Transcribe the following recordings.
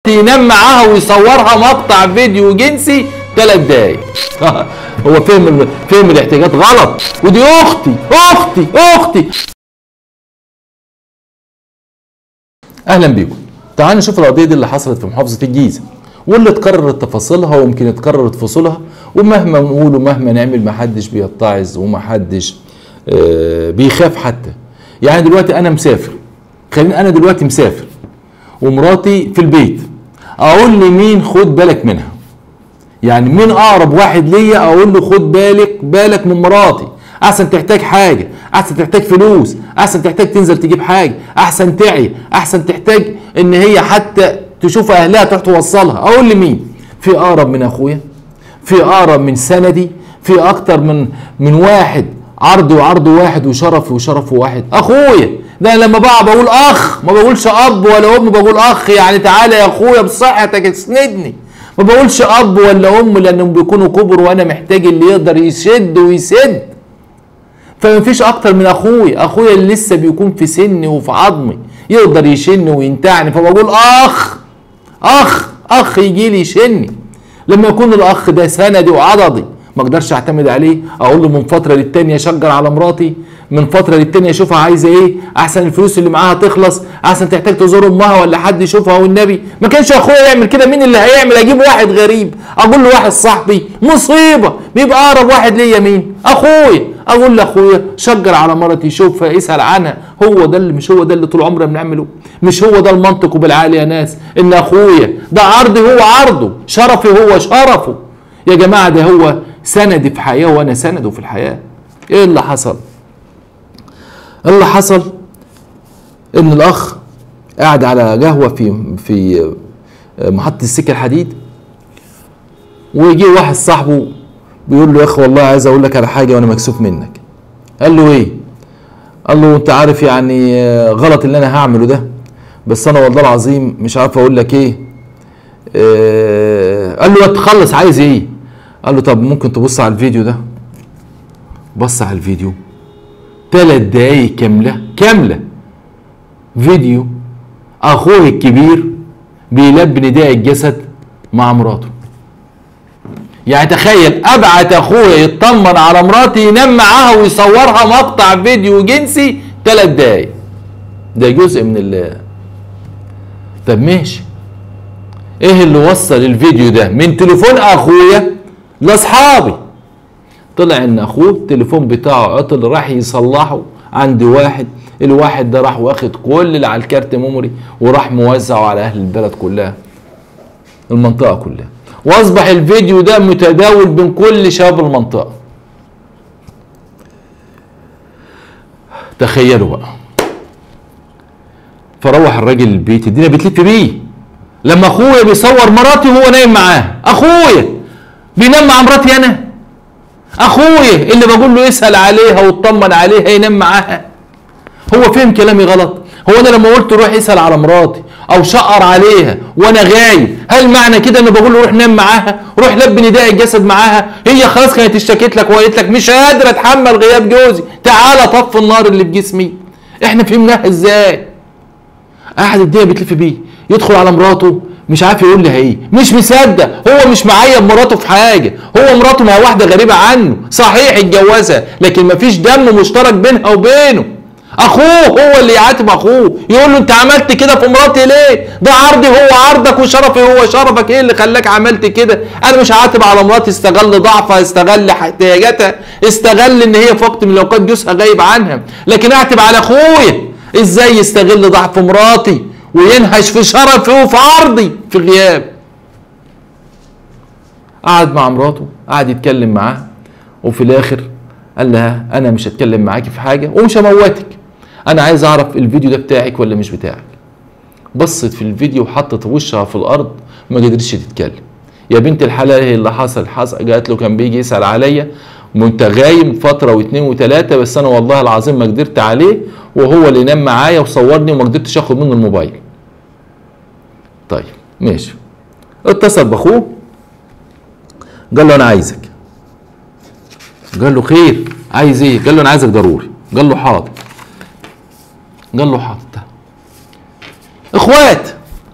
ينام معاها ويصورها مقطع فيديو جنسي ثلاث دقايق هو فهم فهم الاحتياجات غلط ودي اختي اختي اختي اهلا بيكم تعالوا نشوف القضيه دي اللي حصلت في محافظه الجيزه واللي اتكررت تفاصيلها ويمكن اتكررت فصولها ومهما نقول ومهما نعمل محدش بيتعظ ومحدش آه بيخاف حتى يعني دلوقتي انا مسافر خليني انا دلوقتي مسافر ومراتي في البيت اقول لمين خد بالك منها يعني مين اقرب واحد ليا اقول له خد بالك بالك من مراتي احسن تحتاج حاجه احسن تحتاج فلوس احسن تحتاج تنزل تجيب حاجه احسن تعي احسن تحتاج ان هي حتى تشوف اهلها تروح توصلها اقول لمين في اقرب من اخويا في اقرب من سندي في اكتر من من واحد عرض وعرض واحد وشرف وشرف واحد اخويا ده أنا لما بقى بقول اخ ما بقولش اب ولا ام بقول اخ يعني تعالى يا اخويا بصحتك اسندني ما بقولش اب ولا ام لانهم بيكونوا كبر وانا محتاج اللي يقدر يشد ويسد فما فيش اكتر من اخويا اخويا اللي لسه بيكون في سني وفي عظمي يقدر يشن وينتعني فبقول اخ اخ اخ يجي لي يشني لما يكون الاخ ده سندي وعضدي ما اقدرش اعتمد عليه اقول له من فتره للتانيه شجر على مراتي من فتره للتانيه اشوفها عايزه ايه احسن الفلوس اللي معاها تخلص احسن تحتاج تزور امها ولا حد يشوفها والنبي ما كانش اخويا يعمل كده مين اللي هيعمل اجيب واحد غريب اقول له واحد صاحبي مصيبه بيبقى اقرب واحد ليا مين اخويا اقول لاخويا شجر على مرتي شوفها اسال عنها هو ده اللي مش هو ده اللي طول عمرنا بنعمله مش هو ده المنطق وبالعالي يا ناس ان اخويا ده عرضي هو عرضه شرفي هو شرفه يا جماعه ده هو سندي في حياه وانا سنده في الحياه ايه اللي حصل اللي حصل ان الاخ قاعد على قهوه في في محطه السكه الحديد ويجي واحد صاحبه بيقول له يا اخي والله عايز اقول لك على حاجه وانا مكسوف منك قال له ايه قال له انت عارف يعني غلط اللي انا هعمله ده بس انا والله العظيم مش عارف اقول لك ايه آه قال له تخلص عايز ايه قال له طب ممكن تبص على الفيديو ده بص على الفيديو ثلاث دقايق كامله كامله فيديو اخوه الكبير بيلبي نداء الجسد مع مراته يعني تخيل ابعت اخويا يطمن على مراتي ينام معاها ويصورها مقطع فيديو جنسي ثلاث دقايق ده جزء من ال طب ماشي ايه اللي وصل الفيديو ده من تليفون اخويا لاصحابي طلع ان اخوه التليفون بتاعه عطل راح يصلحه عند واحد الواحد ده راح واخد كل اللي على الكارت ميموري وراح موزعه على اهل البلد كلها المنطقه كلها واصبح الفيديو ده متداول بين كل شباب المنطقه تخيلوا بقى فروح الراجل البيت الدنيا بتلف بيه لما اخويا بيصور مراتي وهو نايم معاها اخويا بينام مع مراتي انا اخويا اللي بقول له اسال عليها واطمن عليها ينام معاها هو فهم كلامي غلط هو انا لما قلت روح اسال على مراتي او شقر عليها وانا غايب هل معنى كده ان بقول له روح نام معاها روح لبي نداء الجسد معاها هي خلاص كانت اشتكت لك وقالت لك مش قادره اتحمل غياب جوزي تعالى طف النار اللي في جسمي احنا فهمناها ازاي قاعد الدنيا بتلف بيه يدخل على مراته مش عارف يقول لها ايه مش مصدق هو مش معايا بمراته في حاجه هو مراته ما واحده غريبه عنه صحيح اتجوزها لكن مفيش دم مشترك بينها وبينه اخوه هو اللي يعاتب اخوه يقول له انت عملت كده في مراتي ليه ده عرضي هو عرضك وشرفي هو شرفك ايه اللي خلاك عملت كده انا مش هعاتب على مراتي استغل ضعفها استغل احتياجاتها استغل ان هي في وقت من الاوقات جوزها غايب عنها لكن اعتب على اخويا ازاي يستغل ضعف مراتي وينهش في شرفي وفي عرضي في غياب قعد مع مراته قعد يتكلم معاها وفي الاخر قال لها انا مش هتكلم معاكي في حاجه ومش هموتك انا عايز اعرف الفيديو ده بتاعك ولا مش بتاعك بصت في الفيديو وحطت وشها في الارض ما قدرتش تتكلم يا بنت الحلال ايه اللي حصل حصل قالت له كان بيجي يسال عليا وانت غايم فتره واثنين وثلاثه بس انا والله العظيم ما قدرت عليه وهو اللي نام معايا وصورني وما قدرتش اخد منه الموبايل طيب ماشي اتصل باخوه قال له انا عايزك قال له خير عايز ايه قال له انا عايزك ضروري قال له حاضر قال له حاضر اخوات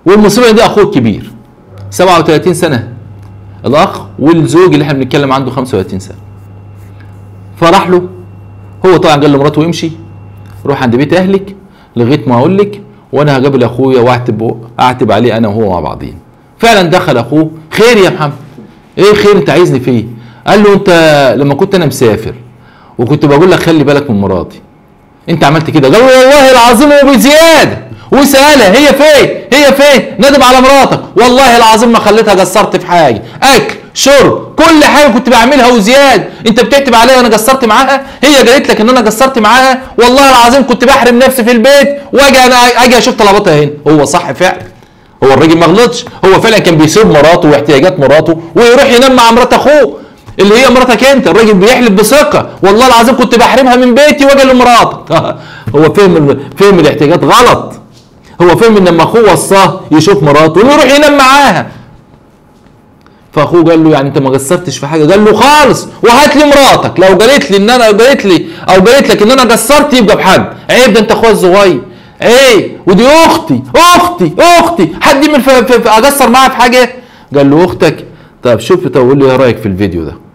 والمصيبه دي اخوه الكبير 37 سنه الاخ والزوج اللي احنا بنتكلم عنده 35 سنه فراح له هو طبعا قال لمراته امشي روح عند بيت اهلك لغايه ما اقول لك وانا هقابل اخويا واعتب اعتب عليه انا وهو مع بعضين فعلا دخل اخوه خير يا محمد ايه خير انت عايزني في ايه قال له انت لما كنت انا مسافر وكنت بقول لك خلي بالك من مراتي انت عملت كده قال له والله العظيم وبزياده وسالها هي فين هي فين ندم على مراتك والله العظيم ما خليتها قصرت في حاجه اكل شرب كل حاجه كنت بعملها وزياده انت بتكتب عليا انا قصرت معاها هي قالت لك ان انا قصرت معاها والله العظيم كنت بحرم نفسي في البيت واجي انا اجي اشوف طلباتها هنا هو صح فعلا هو الراجل ما غلطش هو فعلا كان بيسيب مراته واحتياجات مراته ويروح ينام مع مرات اخوه اللي هي مراتك انت الراجل بيحلف بثقه والله العظيم كنت بحرمها من بيتي واجي لمراتك هو فهم فهم الاحتياجات غلط هو فهم ان لما اخوه وصاه يشوف مراته ويروح ينام معاها فاخوه قال له يعني انت ما قصرتش في حاجه قال له خالص وهات لي مراتك لو قالت لي ان انا قالت لي او قالت لك ان انا قصرت يبقى بحد عيب ده انت اخويا الصغير ايه ودي اختي اختي اختي حد من اقصر معاها في حاجه قال له اختك طب شوف طب قول لي ايه رايك في الفيديو ده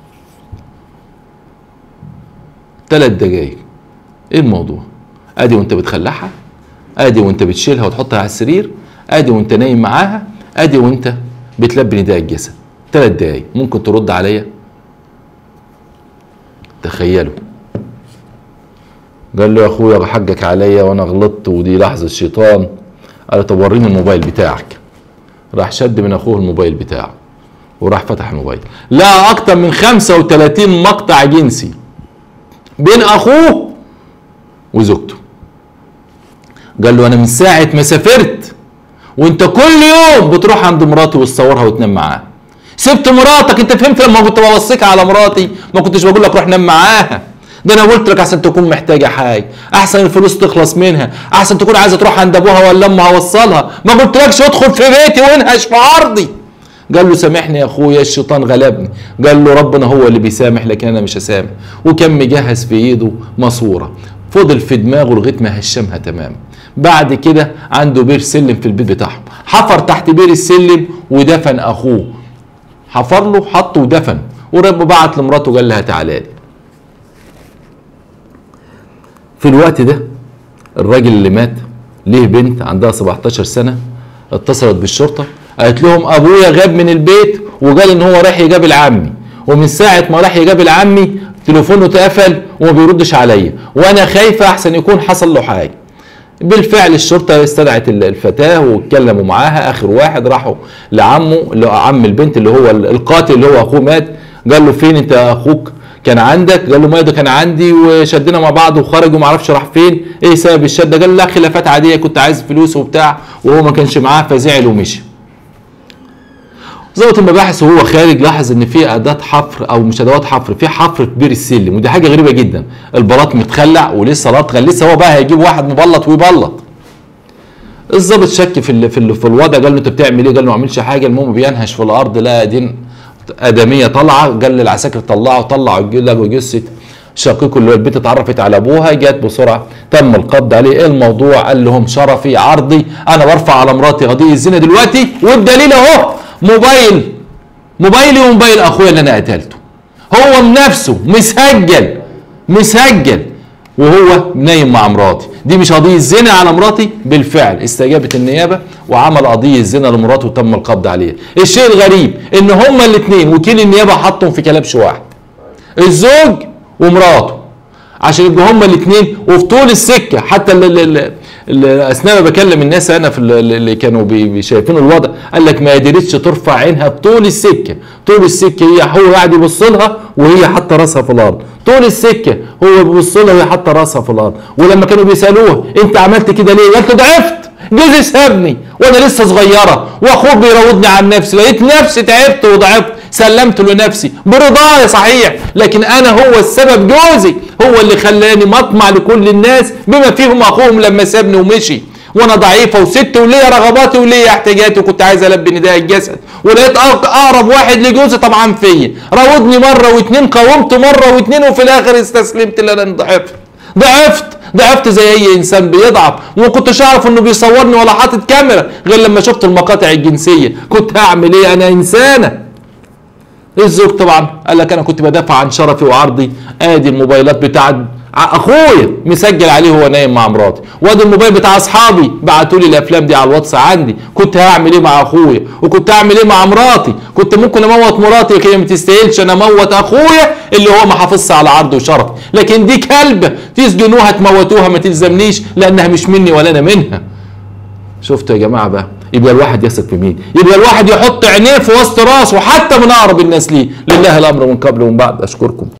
ثلاث دقايق ايه الموضوع ادي وانت بتخلعها ادي وانت بتشيلها وتحطها على السرير ادي وانت نايم معاها ادي وانت بتلبي نداء الجسد ثلاث دقايق ممكن ترد عليا تخيلوا قال له يا اخويا حقك عليا وانا غلطت ودي لحظه الشيطان قال طب وريني الموبايل بتاعك راح شد من اخوه الموبايل بتاعه وراح فتح الموبايل لا اكتر من 35 مقطع جنسي بين اخوه وزوجته قال له انا من ساعه ما سافرت وانت كل يوم بتروح عند مراتي وتصورها وتنام معاها سبت مراتك انت فهمت لما كنت بوصيك على مراتي ما كنتش بقول لك روح نام معاها ده انا قلت لك احسن تكون محتاجه حاجه احسن الفلوس تخلص منها احسن تكون عايزه تروح عند ابوها ولا امها اوصلها ما قلتلكش ادخل في بيتي وانهش في ارضي قال له سامحني يا اخويا الشيطان غلبني قال له ربنا هو اللي بيسامح لكن انا مش هسامح وكان مجهز في ايده ماسوره فضل في دماغه لغايه ما هشمها تمام بعد كده عنده بير سلم في البيت بتاعهم حفر تحت بير السلم ودفن اخوه حفر له حطه ودفن ورب بعت لمراته قال لها تعالى لي في الوقت ده الراجل اللي مات ليه بنت عندها 17 سنه اتصلت بالشرطه قالت لهم ابويا غاب من البيت وقال ان هو رايح يقابل عمي ومن ساعه ما راح يقابل عمي تليفونه اتقفل وما بيردش عليا وانا خايفه احسن يكون حصل له حاجه بالفعل الشرطه استدعت الفتاه واتكلموا معاها اخر واحد راحوا لعمه اللي هو عم البنت اللي هو القاتل اللي هو اخوه مات قال له فين انت اخوك كان عندك قال له ما ده كان عندي وشدنا مع بعض وخرج وما اعرفش راح فين ايه سبب الشده قال لا خلافات عاديه كنت عايز فلوس وبتاع وهو ما كانش معاه فزعل ومشي ظابط المباحث وهو خارج لاحظ ان في اداه حفر او مش ادوات حفر في حفر في بير السلم ودي حاجه غريبه جدا البلاط متخلع ولسه لطغه لسه هو بقى هيجيب واحد مبلط ويبلط الظابط شك في ال في, ال في الوضع قال له انت بتعمل ايه قال له ما عملش حاجه المهم بينهش في الارض لا دين ادميه طالعه قال للعساكر طلعوا طلعوا لقوا جثه شقيقه اللي هو البنت اتعرفت على ابوها جت بسرعه تم القبض عليه ايه الموضوع قال لهم شرفي عرضي انا برفع على مراتي قضيه الزنا دلوقتي والدليل اهو موبايل موبايلي وموبايل اخويا اللي انا قتلته هو بنفسه مسجل مسجل وهو نايم مع مراتي دي مش قضية زنا على مراتي بالفعل استجابت النيابة وعمل قضية زنا لمراته وتم القبض عليها الشيء الغريب ان هما الاثنين وكيل النيابة حطهم في كلبش واحد الزوج ومراته عشان يبقوا هما الاثنين وفي طول السكة حتى اللي اثناء ما بكلم الناس انا في اللي كانوا شايفين الوضع قال لك ما قدرتش ترفع عينها طول السكه طول السكه هي هو قاعد يبص لها وهي حاطه راسها في الارض طول السكه هو بيبص لها وهي حاطه راسها في الارض ولما كانوا بيسالوها انت عملت كده ليه؟ قالت له ضعفت جوزي سابني وانا لسه صغيره واخوك بيراودني عن نفسي لقيت نفسي تعبت وضعفت سلمت لنفسي برضاي صحيح لكن انا هو السبب جوزي هو اللي خلاني مطمع لكل الناس بما فيهم اخوهم لما سابني ومشي وانا ضعيفه وست وليا رغباتي وليا احتياجاتي وكنت عايز البي نداء الجسد ولقيت اقرب واحد لجوزي طبعا فيا راودني مره واتنين قاومت مره واتنين وفي الاخر استسلمت لان ضعفت ضعفت ضعفت زي اي انسان بيضعف وما كنتش اعرف انه بيصورني ولا حاطط كاميرا غير لما شفت المقاطع الجنسيه كنت هعمل ايه انا انسانه الزوج طبعا قال لك انا كنت بدافع عن شرفي وعرضي ادي الموبايلات بتاع اخويا مسجل عليه وهو نايم مع مراتي وادي الموبايل بتاع اصحابي بعتوا لي الافلام دي على الواتس عندي كنت هعمل ايه مع اخويا وكنت هعمل ايه مع مراتي كنت ممكن اموت مراتي لكن هي ما تستاهلش انا اموت اخويا اللي هو ما حافظش على عرض وشرف لكن دي كلبه تسجنوها تموتوها ما تلزمنيش لانها مش مني ولا انا منها شفتوا يا جماعه بقى يبقى الواحد يثق في مين يبقى الواحد يحط عينيه في وسط راسه حتى من اقرب الناس ليه لله الامر من قبل ومن بعد اشكركم